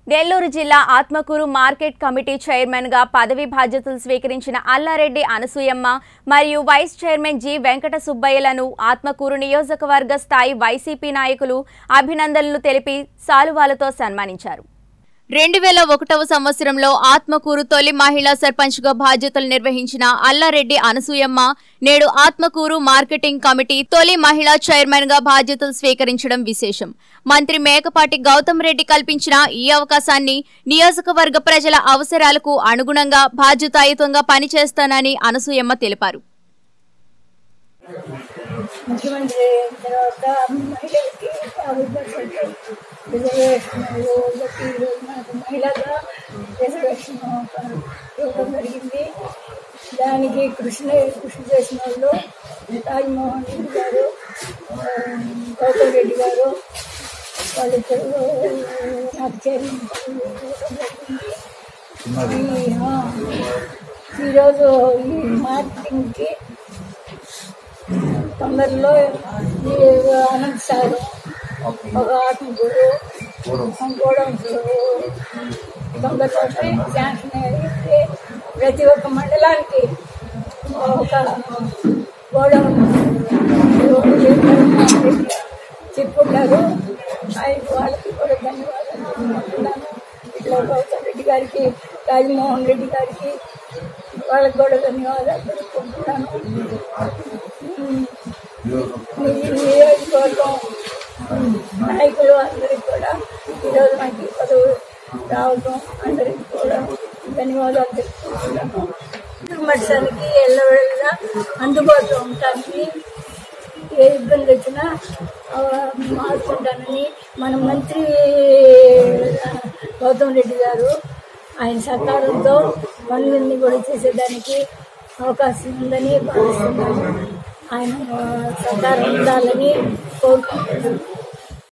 నెల్లూరు జిల్లా Atmakur market committee chairman గా పదవి బాధ్యతలు స్వీకరించిన అల్లారెడ్డి అనసూయమ్మ మరియు వైస్ చైర్మన్ జి వెంకట సుబ్బయ్యలను ఆత్మకూరు నియోజకవర్గ స్థాయి వైసీపీ నాయకులు అభినందనలు తెలిపి సాలువాలతో సన్మానించారు రెండు వేల ఒకటవ సంవత్సరంలో ఆత్మకూరు తొలి మహిళా సర్పంచ్గా బాధ్యతలు నిర్వహించిన అల్లారెడ్డి అనసూయమ్మ నేడు ఆత్మకూరు మార్కెటింగ్ కమిటీ తొలి మహిళా చైర్మన్ గా బాధ్యతలు స్వీకరించడం విశేషం మంత్రి మేకపాటి గౌతమ్ రెడ్డి కల్పించిన ఈ అవకాశాన్ని నియోజకవర్గ ప్రజల అవసరాలకు అనుగుణంగా బాధ్యతాయుతంగా పనిచేస్తానని అనసూయమ్మ తెలిపారు ముఖ్యమంత్రి అయిన తర్వాత మహిళలకి యాభై పర్సెంట్ రిజర్వేషన్ యువతకి ఈరోజు మనకు మహిళగా రిజర్వేషన్ ఇవ్వడం జరిగింది దానికి కృషి కృషి చేసిన వాళ్ళు రాజమోహన్ రెడ్డి గారు ఆ, గౌతమ్ రెడ్డి గారు వాళ్ళిద్దరు నాకు చైర్మన్ పదవి ఇవ్వడం జరిగింది ఈ, ఆ, ఈరోజు ఈ మార్కెటింగ్కి తొందరలో ఈ అనంత సార్ ఒక ఆత్మగురు కూడా తొందరలో శాంక్షన్ అయితే ప్రతి ఒక్క మండలానికి ఒక గోడౌన్ చెప్పుకుంటారు ఆయన వాళ్ళకి కూడా ధన్యవాదాలు చెప్పుకుంటున్నాను ఇట్లా గౌతమ్ రెడ్డి గారికి రాజమోహన్ రెడ్డి గారికి వాళ్ళకి కూడా ధన్యవాదాలు తెలుపుకుంటున్నాను ఈ నియోజకవర్గం నాయకులు అందరికి కూడా ఈరోజు నాకు ఈ పదవి రావడం అందరికి కూడా ధన్యవాదాలు తెలుపుకుంటున్నాను కుటుంబానికి ఎల్లవేళ అందుబాటులో ఉండటానికి ఏ ఇబ్బంది వచ్చినా ఆ, మార్చుకుంటానని మన మంత్రి గౌతమ్ రెడ్డి గారు ఆయన సహకారంతో పనులన్నీ కూడా చేసేదానికి అవకాశం ఉందని భావిస్తున్నాను ఆయన సహకారం ఉండాలని కోరుకుంటున్నాను